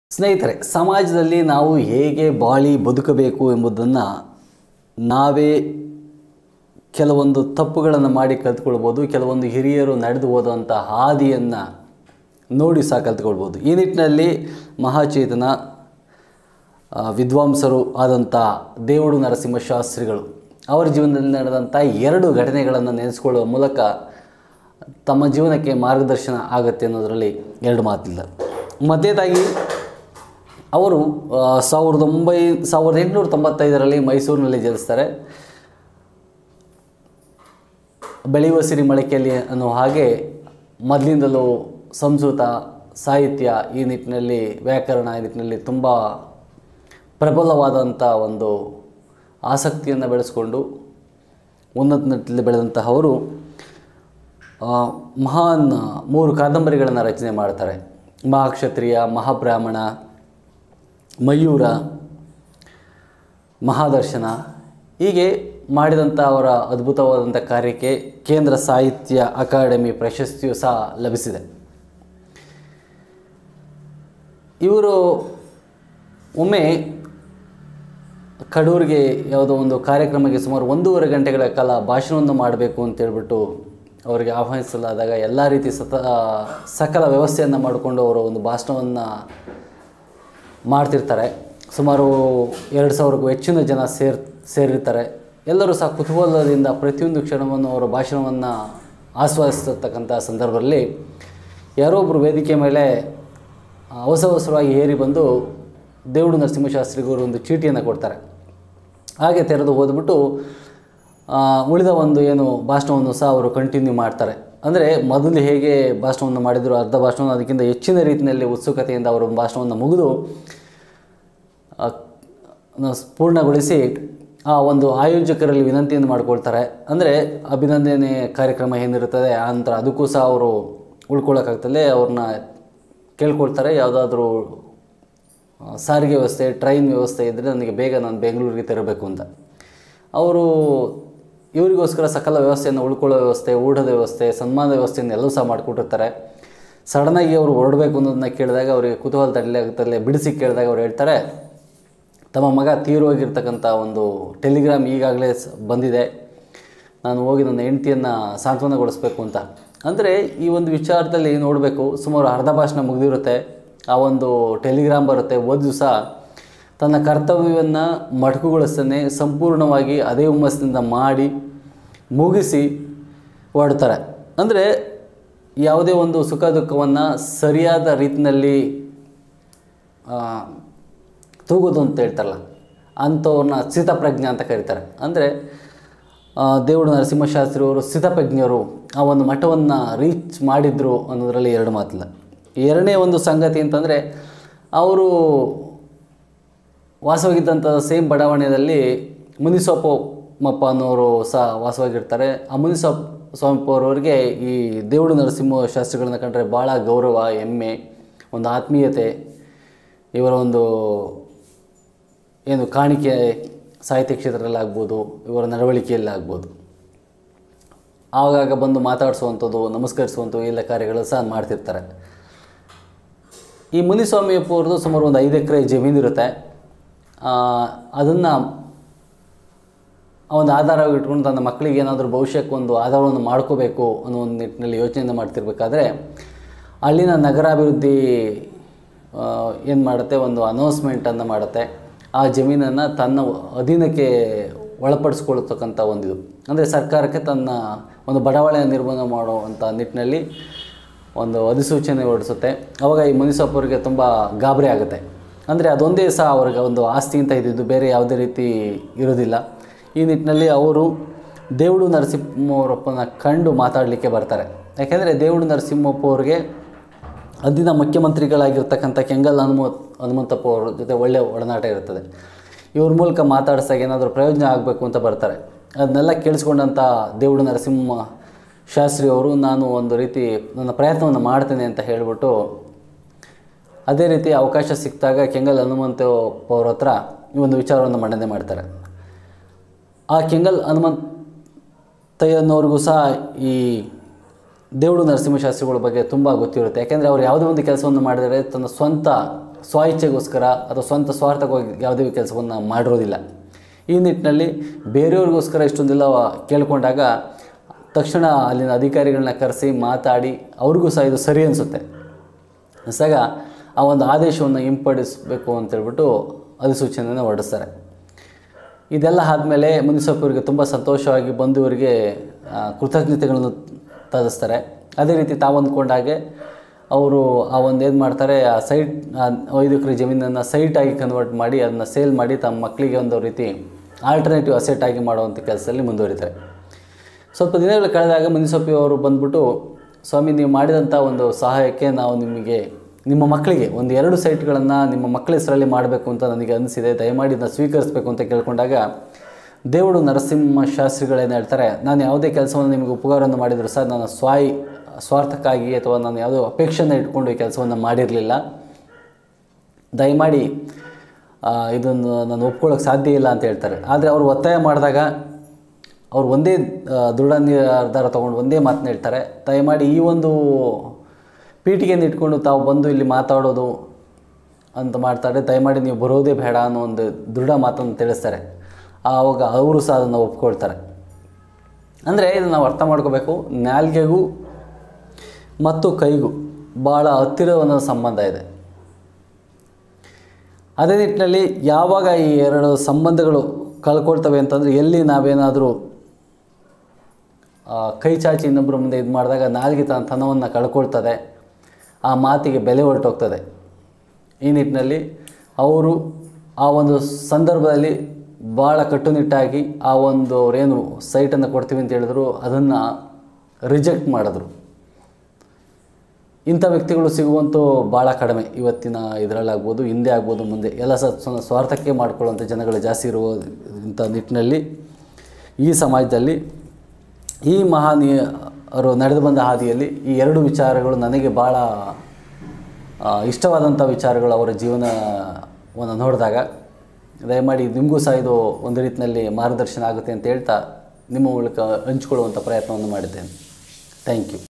ಸ್ನೇಹಿತರೆ ಸಮಾಜದಲ್ಲಿ ನಾವು ಹೇಗೆ ಬಾಳಿ ಬದುಕಬೇಕು ಎಂಬುದನ್ನು ನಾವೇ ಕೆಲವೊಂದು ತಪ್ಪುಗಳನ್ನು ಮಾಡಿ ಕಲ್ತ್ಕೊಳ್ಬೋದು ಕೆಲವೊಂದು ಹಿರಿಯರು ನಡೆದು ಹೋದಂಥ ಹಾದಿಯನ್ನು ನೋಡಿ ಸಹ ಕಲ್ತ್ಕೊಳ್ಬೋದು ಈ ನಿಟ್ಟಿನಲ್ಲಿ ಮಹಾಚೇತನ ಆ, ವಿದ್ವಾಂಸರು ಆದಂಥ ದೇವಡು ನರಸಿಂಹಶಾಸ್ತ್ರಿಗಳು ಅವರ ಜೀವನದಲ್ಲಿ ನಡೆದಂಥ ಎರಡು ಘಟನೆಗಳನ್ನು ನೆನೆಸ್ಕೊಳ್ಳುವ ಮೂಲಕ ತಮ್ಮ ಜೀವನಕ್ಕೆ ಮಾರ್ಗದರ್ಶನ ಆಗುತ್ತೆ ಅನ್ನೋದರಲ್ಲಿ ಎರಡು ಮಾತಿಲ್ಲ ಮಧ್ಯದಾಗಿ ಅವರು ಆ, ಸಾವಿರದ ಒಂಬೈ ಸಾವಿರದ ಎಂಟುನೂರ ತೊಂಬತ್ತೈದರಲ್ಲಿ ಮೈಸೂರಿನಲ್ಲಿ ಜನಿಸ್ತಾರೆ ಬೆಳೆಯುವ ಸಿರಿ ಮೊಳಕೆಯಲ್ಲಿ ಅನ್ನೋ ಹಾಗೆ ಮೊದಲಿಂದಲೂ ಸಂಸ್ಕೃತ ಸಾಹಿತ್ಯ ಈ ನಿಟ್ಟಿನಲ್ಲಿ ವ್ಯಾಕರಣ ಈ ನಿಟ್ಟಿನಲ್ಲಿ ತುಂಬ ಪ್ರಬಲವಾದಂಥ ಒಂದು ಆಸಕ್ತಿಯನ್ನು ಬೆಳೆಸ್ಕೊಂಡು ಉನ್ನತ ನಿಟ್ಟಿನಲ್ಲಿ ಬೆಳೆದಂತಹ ಅವರು ಆ, ಮಹಾನ್ ಮೂರು ಕಾದಂಬರಿಗಳನ್ನು ರಚನೆ ಮಾಡ್ತಾರೆ ಮಹಾಕ್ಷತ್ರಿಯ ಮಹಾಬ್ರಾಹ್ಮಣ ಮಯೂರ ಮಹಾದರ್ಶನ ಹೀಗೆ ಮಾಡಿದಂಥ ಅವರ ಅದ್ಭುತವಾದಂಥ ಕಾರ್ಯಕ್ಕೆ ಕೇಂದ್ರ ಸಾಹಿತ್ಯ ಅಕಾಡೆಮಿ ಪ್ರಶಸ್ತಿಯು ಸಹ ಲಭಿಸಿದೆ ಇವರು ಒಮ್ಮೆ ಕಡೂರಿಗೆ ಯಾವುದೋ ಒಂದು ಕಾರ್ಯಕ್ರಮಕ್ಕೆ ಸುಮಾರು ಒಂದೂವರೆ ಗಂಟೆಗಳ ಕಾಲ ಭಾಷಣವನ್ನು ಮಾಡಬೇಕು ಅಂತೇಳ್ಬಿಟ್ಟು ಅವರಿಗೆ ಆಹ್ವಾನಿಸಲಾದಾಗ ಎಲ್ಲ ರೀತಿ ಸತ ಸಕಲ ವ್ಯವಸ್ಥೆಯನ್ನು ಮಾಡಿಕೊಂಡು ಅವರು ಒಂದು ಭಾಷಣವನ್ನು ಮಾಡ್ತಿರ್ತಾರೆ ಸುಮಾರು ಎರಡು ಸಾವಿರಕ್ಕೂ ಹೆಚ್ಚಿನ ಜನ ಸೇರ್ ಸೇರಿರ್ತಾರೆ ಎಲ್ಲರೂ ಸಹ ಕುತೂಹಲದಿಂದ ಪ್ರತಿಯೊಂದು ಕ್ಷಣವನ್ನು ಅವರ ಭಾಷಣವನ್ನು ಆಸ್ವಾದಿಸ್ತಕ್ಕಂಥ ಸಂದರ್ಭದಲ್ಲಿ ಯಾರೋ ಒಬ್ಬರು ವೇದಿಕೆ ಮೇಲೆ ಅವಸರ ಅವಸರವಾಗಿ ಏರಿ ಬಂದು ದೇವುಡು ನರಸಿಂಹಶಾಸ್ತ್ರಿಗವರು ಒಂದು ಚೀಟಿಯನ್ನು ಕೊಡ್ತಾರೆ ಹಾಗೆ ತೆರೆದು ಓದ್ಬಿಟ್ಟು ಆ, ಉಳಿದ ಒಂದು ಏನು ಭಾಷಣವನ್ನು ಸಹ ಅವರು ಕಂಟಿನ್ಯೂ ಮಾಡ್ತಾರೆ ಅಂದರೆ ಮೊದಲು ಹೇಗೆ ಭಾಷಣವನ್ನು ಮಾಡಿದರು ಅರ್ಧ ಭಾಷಣವನ್ನು ಅದಕ್ಕಿಂತ ಹೆಚ್ಚಿನ ರೀತಿಯಲ್ಲಿ ಉತ್ಸುಕತೆಯಿಂದ ಅವರು ಭಾಷಣವನ್ನು ಮುಗಿದು ಆ, ನ- ಪೂರ್ಣಗೊಳಿಸಿ ಆ ಒಂದು ಆಯೋಜಕರಲ್ಲಿ ವಿನಂತಿಯನ್ನು ಮಾಡ್ಕೊಳ್ತಾರೆ ಅಂದರೆ ಅಭಿನಂದನೆ ಕಾರ್ಯಕ್ರಮ ಏನಿರುತ್ತದೆ ಆ ನಂತರ ಅದಕ್ಕೂ ಸಹ ಅವರು ಉಳ್ಕೊಳ್ಳೋಕ್ಕಾಗ್ತದೆ ಅವ್ರನ್ನ ಕೇಳ್ಕೊಳ್ತಾರೆ ಯಾವುದಾದ್ರೂ ಆ, ಸಾರಿಗೆ ವ್ಯವಸ್ಥೆ ಟ್ರೈನ್ ವ್ಯವಸ್ಥೆ ಇದ್ದರೆ ನನಗೆ ಬೇಗ ನಾನು ಬೆಂಗಳೂರಿಗೆ ತೆರಬೇಕು ಅಂತ ಅವರು ಇವರಿಗೋಸ್ಕರ ಸಕಲ ವ್ಯವಸ್ಥೆಯನ್ನು ಉಳ್ಕೊಳ್ಳೋ ವ್ಯವಸ್ಥೆ ಊಟದ ವ್ಯವಸ್ಥೆ ಸನ್ಮಾನದ ವ್ಯವಸ್ಥೆಯನ್ನು ಎಲ್ಲವೂ ಸಹ ಮಾಡಿಕೊಟ್ಟಿರ್ತಾರೆ ಸಡನ್ನಾಗಿ ಅವರು ಹೊರಡಬೇಕು ಅನ್ನೋದನ್ನ ಕೇಳಿದಾಗ ಅವರಿಗೆ ಕುತೂಹಲ ತಡಲಾಗುತ್ತಲ್ಲೇ ಬಿಡಿಸಿ ಕೇಳಿದಾಗ ಅವ್ರು ಹೇಳ್ತಾರೆ ತಮ್ಮ ಮಗ ತೀರೋಗಿರ್ತಕ್ಕಂಥ ಒಂದು ಟೆಲಿಗ್ರಾಮ್ ಈಗಾಗಲೇ ಸ- ಬಂದಿದೆ ನಾನು ಹೋಗಿ ನನ್ನ ಹೆಂಡ್ತಿಯನ್ನು ಸಾಂತ್ವನಗೊಳಿಸ್ಬೇಕು ಅಂತ ಅಂದರೆ ಈ ಒಂದು ವಿಚಾರದಲ್ಲಿ ನೋಡಬೇಕು ಸುಮಾರು ಅರ್ಧ ಭಾಷಣ ಮುಗಿದಿರುತ್ತೆ ಆ ಒಂದು ಟೆಲಿಗ್ರಾಮ್ ಬರುತ್ತೆ ಓದಿದ್ದು ಸಹ ತನ್ನ ಕರ್ತವ್ಯವನ್ನು ಮಟಕುಗೊಳಿಸ್ತಾನೆ ಸಂಪೂರ್ಣವಾಗಿ ಅದೇ ಹುಮ್ಮಸ್ಸಿನಿಂದ ಮಾಡಿ ಮುಗಿಸಿ ಹೊರಡ್ತಾರೆ ಅಂದರೆ ಯಾವುದೇ ಒಂದು ಸುಖ ದುಃಖವನ್ನು ಸರಿಯಾದ ರೀತಿಯಲ್ಲಿ ಆ, ತೂಗೋದು ಅಂತ ಹೇಳ್ತಾರಲ್ಲ ಅಂಥವ್ರನ್ನ ಸ್ಥಿತಪ್ರಜ್ಞೆ ಅಂತ ಕರೀತಾರೆ ಅಂದರೆ ದೇವುಡು ನರಸಿಂಹಶಾಸ್ತ್ರಿ ಅವರು ಸ್ಥಿತಪ್ರಜ್ಞರು ಆ ಒಂದು ಮಠವನ್ನು ರೀಚ್ ಮಾಡಿದ್ರು ಅನ್ನೋದರಲ್ಲಿ ಎರಡು ಮಾತಿಲ್ಲ ಎರಡನೇ ಒಂದು ಸಂಗತಿ ಅಂತಂದರೆ ಅವರು ವಾಸವಾಗಿದ್ದಂಥ ಸೇಮ್ ಬಡಾವಣೆಯಲ್ಲಿ ಮುನಿಸೋಪಮಪ್ಪ ಅನ್ನೋರು ಸಹ ವಾಸವಾಗಿರ್ತಾರೆ ಆ ಮುನಿಸೋಪ್ ಸ್ವಾಮಪ್ಪ ಅವರವರಿಗೆ ಈ ದೇವುಡು ನರಸಿಂಹ ಶಾಸ್ತ್ರಿಗಳನ್ನ ಕಂಡ್ರೆ ಭಾಳ ಗೌರವ ಹೆಮ್ಮೆ ಒಂದು ಆತ್ಮೀಯತೆ ಇವರ ಒಂದು ಏನು ಕಾಣಿಕೆ ಸಾಹಿತ್ಯ ಕ್ಷೇತ್ರದಲ್ಲಾಗ್ಬೋದು ಇವರ ನಡವಳಿಕೆಯಲ್ಲಾಗ್ಬೋದು ಆಗಾಗ ಬಂದು ಮಾತಾಡಿಸುವಂಥದ್ದು ನಮಸ್ಕರಿಸುವಂಥದ್ದು ಎಲ್ಲ ಕಾರ್ಯಗಳು ಸಹ ಮಾಡ್ತಿರ್ತಾರೆ ಈ ಮುನಿಸ್ವಾಮಿಯಪ್ಪ ಅವ್ರದ್ದು ಸುಮಾರು ಒಂದು ಐದು ಎಕರೆ ಜಮೀನಿರುತ್ತೆ ಅದನ್ನು ಒಂದು ಆಧಾರವಾಗಿ ಇಟ್ಕೊಂಡು ತನ್ನ ಮಕ್ಕಳಿಗೆ ಏನಾದರೂ ಭವಿಷ್ಯಕ್ಕೆ ಒಂದು ಆಧಾರವನ್ನು ಮಾಡ್ಕೋಬೇಕು ಅನ್ನೋ ಒಂದು ನಿಟ್ಟಿನಲ್ಲಿ ಯೋಚನೆಯನ್ನು ಮಾಡ್ತಿರ್ಬೇಕಾದ್ರೆ ಅಲ್ಲಿನ ನಗರಾಭಿವೃದ್ಧಿ ಏನು ಮಾಡುತ್ತೆ ಒಂದು ಅನೌನ್ಸ್ಮೆಂಟನ್ನು ಮಾಡುತ್ತೆ ಆ ಜಮೀನನ್ನು ತನ್ನ ಅಧೀನಕ್ಕೆ ಒಳಪಡಿಸ್ಕೊಳ್ತಕ್ಕಂಥ ಒಂದಿದು ಅಂದರೆ ಸರ್ಕಾರಕ್ಕೆ ತನ್ನ ಒಂದು ಬಡಾವಣೆ ನಿರ್ಮಾಣ ಮಾಡುವಂಥ ನಿಟ್ಟಿನಲ್ಲಿ ಒಂದು ಅಧಿಸೂಚನೆ ಹೊರಡಿಸುತ್ತೆ ಅವಾಗ ಈ ಮುನಿಸಪ್ಪರಿಗೆ ತುಂಬ ಗಾಬರಿ ಆಗುತ್ತೆ ಅಂದರೆ ಅದೊಂದೇ ಸಹ ಅವ್ರಿಗೆ ಒಂದು ಆಸ್ತಿ ಅಂತ ಇದ್ದಿದ್ದು ಬೇರೆ ಯಾವುದೇ ರೀತಿ ಇರೋದಿಲ್ಲ ಈ ನಿಟ್ಟಿನಲ್ಲಿ ಅವರು ದೇವುಡು ನರಸಿಂಹವರಪ್ಪನ ಕಂಡು ಮಾತಾಡಲಿಕ್ಕೆ ಬರ್ತಾರೆ ಯಾಕೆಂದರೆ ದೇವುಡು ನರಸಿಂಹಪ್ಪ ಅವ್ರಿಗೆ ಅಂದಿನ ಮುಖ್ಯಮಂತ್ರಿಗಳಾಗಿರ್ತಕ್ಕಂಥ ಕೆಂಗಲ್ ಹನುಮ ಹನುಮಂತಪ್ಪ ಅವ್ರ ಜೊತೆ ಒಳ್ಳೆಯ ಒಡನಾಟ ಇರ್ತದೆ ಇವ್ರ ಮೂಲಕ ಮಾತಾಡ್ಸಾಗ ಏನಾದರೂ ಪ್ರಯೋಜನ ಆಗಬೇಕು ಅಂತ ಬರ್ತಾರೆ ಅದನ್ನೆಲ್ಲ ಕೇಳಿಸ್ಕೊಂಡಂಥ ದೇವುಡು ನರಸಿಂಹ ಶಾಸ್ತ್ರಿ ಅವರು ನಾನು ಒಂದು ರೀತಿ ನನ್ನ ಪ್ರಯತ್ನವನ್ನು ಮಾಡ್ತೇನೆ ಅಂತ ಹೇಳಿಬಿಟ್ಟು ಅದೇ ರೀತಿ ಅವಕಾಶ ಸಿಕ್ಕಿದಾಗ ಕೆಂಗಲ್ ಹನುಮಂತಪ್ಪ ಅವ್ರ ಹತ್ರ ಈ ಒಂದು ವಿಚಾರವನ್ನು ಮಂಡನೆ ಮಾಡ್ತಾರೆ ಆ ಕೆಂಗಲ್ ಹನುಮಂತಯ್ಯನವ್ರಿಗೂ ಸಹ ಈ ದೇವುಡು ನರಸಿಂಹಶಾಸ್ತ್ರಿಗಳ ಬಗ್ಗೆ ತುಂಬ ಗೊತ್ತಿರುತ್ತೆ ಯಾಕೆಂದರೆ ಅವ್ರು ಯಾವುದೇ ಒಂದು ಕೆಲಸವನ್ನು ಮಾಡಿದರೆ ತನ್ನ ಸ್ವಂತ ಸ್ವ ಇಚ್ಛೆಗೋಸ್ಕರ ಅಥವಾ ಸ್ವಂತ ಸ್ವಾರ್ಥವಾಗಿ ಯಾವುದೇ ಕೆಲಸವನ್ನು ಮಾಡಿರೋದಿಲ್ಲ ಈ ನಿಟ್ಟಿನಲ್ಲಿ ಬೇರೆಯವ್ರಿಗೋಸ್ಕರ ಇಷ್ಟೊಂದೆಲ್ಲ ಕೇಳ್ಕೊಂಡಾಗ ತಕ್ಷಣ ಅಲ್ಲಿನ ಅಧಿಕಾರಿಗಳನ್ನ ಕರೆಸಿ ಮಾತಾಡಿ ಅವ್ರಿಗೂ ಸಹ ಇದು ಸರಿ ಅನಿಸುತ್ತೆ ಅನಿಸಾಗ ಆ ಒಂದು ಆದೇಶವನ್ನು ಹಿಂಪಡಿಸಬೇಕು ಅಂತೇಳ್ಬಿಟ್ಟು ಅಧಿಸೂಚನೆಯನ್ನು ಹೊರಡಿಸ್ತಾರೆ ಇದೆಲ್ಲ ಆದಮೇಲೆ ಮುನಿಸಪ್ಪರಿಗೆ ತುಂಬ ಸಂತೋಷವಾಗಿ ಬಂದು ಇವರಿಗೆ ಆ, ಕೃತಜ್ಞತೆಗಳನ್ನು ತರಿಸ್ತಾರೆ ಅದೇ ರೀತಿ ತಾವು ಅಂದ್ಕೊಂಡಾಗೆ ಅವರು ಆ ಒಂದು ಏನು ಮಾಡ್ತಾರೆ ಆ ಸೈಟ್ ಆ ಐದು ಎಕರೆ ಜಮೀನನ್ನು ಸೈಟಾಗಿ ಕನ್ವರ್ಟ್ ಮಾಡಿ ಅದನ್ನು ಸೇಲ್ ಮಾಡಿ ತಮ್ಮ ಮಕ್ಕಳಿಗೆ ಒಂದು ರೀತಿ ಆಲ್ಟರ್ನೇಟಿವ್ ಅಸೆಟ್ ಆಗಿ ಮಾಡುವಂಥ ಕೆಲಸದಲ್ಲಿ ಮುಂದುವರಿತಾರೆ ಸ್ವಲ್ಪ ದಿನಗಳು ಕಳೆದಾಗ ಮುನಿಸಪ್ಪಿ ಅವರು ಬಂದ್ಬಿಟ್ಟು ಸ್ವಾಮಿ ನೀವು ಮಾಡಿದಂಥ ಒಂದು ಸಹಾಯಕ್ಕೆ ನಾವು ನಿಮಗೆ ನಿಮ್ಮ ಮಕ್ಕಳಿಗೆ ಒಂದು ಎರಡು ಸೈಟ್ಗಳನ್ನು ನಿಮ್ಮ ಮಕ್ಕಳ ಹೆಸರಲ್ಲಿ ಮಾಡಬೇಕು ಅಂತ ನನಗೆ ಅನಿಸಿದೆ ದಯಮಾಡಿ ಇದನ್ನು ಸ್ವೀಕರಿಸಬೇಕು ಅಂತ ಕೇಳ್ಕೊಂಡಾಗ ದೇವರು ನರಸಿಂಹ ಶಾಸ್ತ್ರಿಗಳೇನು ಹೇಳ್ತಾರೆ ನಾನು ಯಾವುದೇ ಕೆಲಸವನ್ನು ನಿಮಗೆ ಉಪಕಾರವನ್ನು ಮಾಡಿದರೂ ಸಹ ನನ್ನ ಸ್ವಾಯಿ ಸ್ವಾರ್ಥಕ್ಕಾಗಿ ಅಥವಾ ನಾನು ಯಾವುದೋ ಅಪೇಕ್ಷೆಯನ್ನು ಇಟ್ಕೊಂಡು ಈ ಕೆಲಸವನ್ನು ಮಾಡಿರಲಿಲ್ಲ ದಯಮಾಡಿ ಆ, ಇದನ್ನು ನಾನು ಒಪ್ಕೊಳ್ಳೋಕೆ ಸಾಧ್ಯ ಇಲ್ಲ ಅಂತ ಹೇಳ್ತಾರೆ ಆದರೆ ಅವರು ಒತ್ತಾಯ ಮಾಡಿದಾಗ ಅವ್ರು ಒಂದೇ ಆ, ದೃಢ ನಿರ್ಧಾರ ತೊಗೊಂಡು ಒಂದೇ ಮಾತನ್ನ ಹೇಳ್ತಾರೆ ದಯಮಾಡಿ ಈ ಒಂದು ಪೀಠಿಗೆಯನ್ನು ಇಟ್ಕೊಂಡು ತಾವು ಬಂದು ಇಲ್ಲಿ ಮಾತಾಡೋದು ಅಂತ ಮಾಡ್ತಾರೆ ದಯಮಾಡಿ ನೀವು ಬರೋದೇ ಬೇಡ ಅನ್ನೋ ಒಂದು ದೃಢ ಮಾತನ್ನು ತಿಳಿಸ್ತಾರೆ ಆವಾಗ ಅವರು ಸಹ ಅದನ್ನು ಒಪ್ಕೊಳ್ತಾರೆ ಅಂದರೆ ಇದು ನಾವು ಅರ್ಥ ಮಾಡ್ಕೋಬೇಕು ನಾಲ್ಗೆಗೂ ಮತ್ತು ಕೈಗೂ ಭಾಳ ಹತ್ತಿರವಾದ ಸಂಬಂಧ ಇದೆ ಅದೇ ನಿಟ್ಟಿನಲ್ಲಿ ಯಾವಾಗ ಈ ಎರಡು ಸಂಬಂಧಗಳು ಕಳ್ಕೊಳ್ತವೆ ಅಂತಂದರೆ ಎಲ್ಲಿ ನಾವೇನಾದರೂ ಕೈ ಚಾಚಿ ಇನ್ನೊಬ್ಬರ ಮುಂದೆ ಇದು ಮಾಡಿದಾಗ ನಾಲ್ಗೆ ತನ್ನ ತನವನ್ನು ಕಳ್ಕೊಳ್ತದೆ ಆ ಮಾತಿಗೆ ಬೆಲೆ ಹೊರಟೋಗ್ತದೆ ಈ ನಿಟ್ಟಿನಲ್ಲಿ ಅವರು ಆ ಒಂದು ಸಂದರ್ಭದಲ್ಲಿ ಭಾಳ ಕಟ್ಟುನಿಟ್ಟಾಗಿ ಆ ಒಂದು ಅವ್ರೇನು ಸೈಟನ್ನು ಕೊಡ್ತೀವಿ ಅಂತ ಹೇಳಿದ್ರು ಅದನ್ನು ರಿಜೆಕ್ಟ್ ಮಾಡಿದ್ರು ಇಂಥ ವ್ಯಕ್ತಿಗಳು ಸಿಗುವಂತೂ ಭಾಳ ಕಡಿಮೆ ಇವತ್ತಿನ ಇದರಲ್ಲಾಗ್ಬೋದು ಹಿಂದೆ ಆಗ್ಬೋದು ಮುಂದೆ ಎಲ್ಲ ಸ ಸ್ವ- ಸ್ವಾರ್ಥಕ್ಕೆ ಮಾಡ್ಕೊಳ್ಳುವಂಥ ಜನಗಳು ಜಾಸ್ತಿ ಇರುವ ಇಂಥ ನಿಟ್ಟಿನಲ್ಲಿ ಈ ಸಮಾಜದಲ್ಲಿ ಈ ಮಹಾನೀಯರು ನಡೆದು ಬಂದ ಹಾದಿಯಲ್ಲಿ ಈ ಎರಡು ವಿಚಾರಗಳು ನನಗೆ ಭಾಳ ಆ, ಇಷ್ಟವಾದಂಥ ವಿಚಾರಗಳು ಅವರ ಜೀವನವನ್ನು ನೋಡಿದಾಗ ದಯಮಾಡಿ ನಿಮಗೂ ಸಹ ಇದು ಒಂದು ರೀತಿಯಲ್ಲಿ ಮಾರ್ಗದರ್ಶನ ಆಗುತ್ತೆ ಅಂತ ಹೇಳ್ತಾ ನಿಮ್ಮ ಮೂಲಕ ಹಂಚಿಕೊಳ್ಳುವಂಥ ಪ್ರಯತ್ನವನ್ನು ಮಾಡಿದ್ದೇನೆ ಥ್ಯಾಂಕ್ ಯು